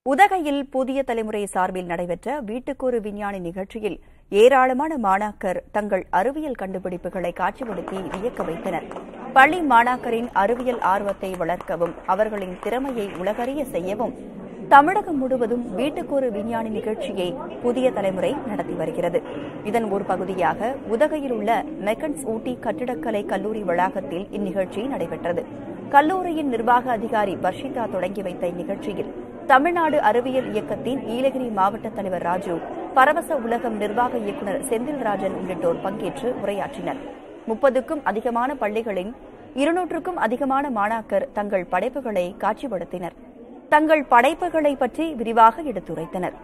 உதகையில் புதிய தலைமுறை சார்பில் நடைபெற்ற வீட்டுக்கொரு விஞ்ஞானி நிகழ்ச்சியில் ஏராளமான மாணாக்கர் தங்கள் அறிவியல் கண்டுபிடிப்புகளை காட்சிப்படுத்தி வியக்க வைத்தனர் பள்ளி மாணாக்கரின் அறிவியல் ஆர்வத்தை வளர்க்கவும் அவர்களின் திறமையை உலகறிய செய்யவும் தமிழகம் முழுவதும் வீட்டுக்கொரு விஞ்ஞானி நிகழ்ச்சியை புதிய தலைமுறை நடத்தி வருகிறது இதன் ஒரு பகுதியாக உதகையில் உள்ள மெக்கன்ஸ் ஊட்டி கட்டிடக்கலை கல்லூரி வளாகத்தில் இந்நிகழ்ச்சி நடைபெற்றது கல்லூரியின் நிர்வாக அதிகாரி வர்ஷிதா தொடங்கி வைத்த இந்நிகழ்ச்சியில் தமிழ்நாடு அறிவியல் இயக்கத்தின் நீலகிரி மாவட்ட தலைவர் ராஜு பரவச உலகம் நிர்வாக இயக்குநர் செந்தில்ராஜன் உள்ளிட்டோர் பங்கேற்று உரையாற்றினர் முப்பதுக்கும் அதிகமான பள்ளிகளின் இருநூற்றுக்கும் அதிகமான மாணாக்கர் தங்கள் படைப்புகளை காட்சிப்படுத்தினர் தங்கள் படைப்புகளை பற்றி விரிவாக எடுத்துரைத்தனர்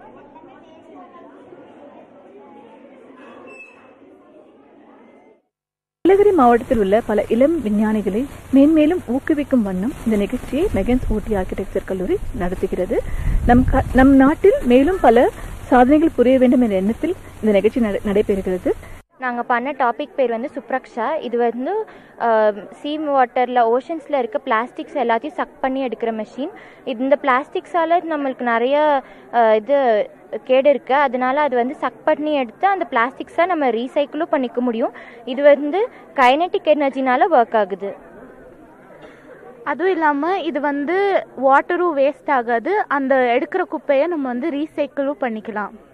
நீலகிரி மாவட்டத்தில் உள்ள பல இளம் விஞ்ஞானிகளை மேன்மேலும் ஊக்குவிக்கும் வண்ணம் இந்த நிகழ்ச்சியை மெகன்ஸ் ஊட்டி ஆர்கிடெக்சர் கல்லூரி நடத்துகிறது நம் க- நம் நாட்டில் மேலும் பல சாதனைகள் புரிய வேண்டும் என்ற எண்ணத்தில் இந்த நிகழ்ச்சி நட- நடைபெறுகிறது நாங்கள் பண்ண டாபிக் பேர் வந்து சுப்ரக்ஷா இது வந்து சீ வாட்டரில் ஓஷன்ஸில் இருக்க பிளாஸ்டிக்ஸ் எல்லாத்தையும் சக் பண்ணி எடுக்கிற மெஷின் இந்த பிளாஸ்டிக்ஸால் நம்மளுக்கு நிறைய அஹ், இது கேடு இருக்குது அதனால அது வந்து சக் பண்ணி எடுத்து அந்த பிளாஸ்டிக்ஸை நம்ம ரீசைக்கிளும் பண்ணிக்க முடியும் இது வந்து கைனட்டிக் எனர்ஜினால ஒர்க் ஆகுது அதுவும் இல்லாமல் இது வந்து வாட்டரும் வேஸ்ட் ஆகாது அந்த எடுக்கிற குப்பையை நம்ம வந்து ரீசைக்கிளும் பண்ணிக்கலாம்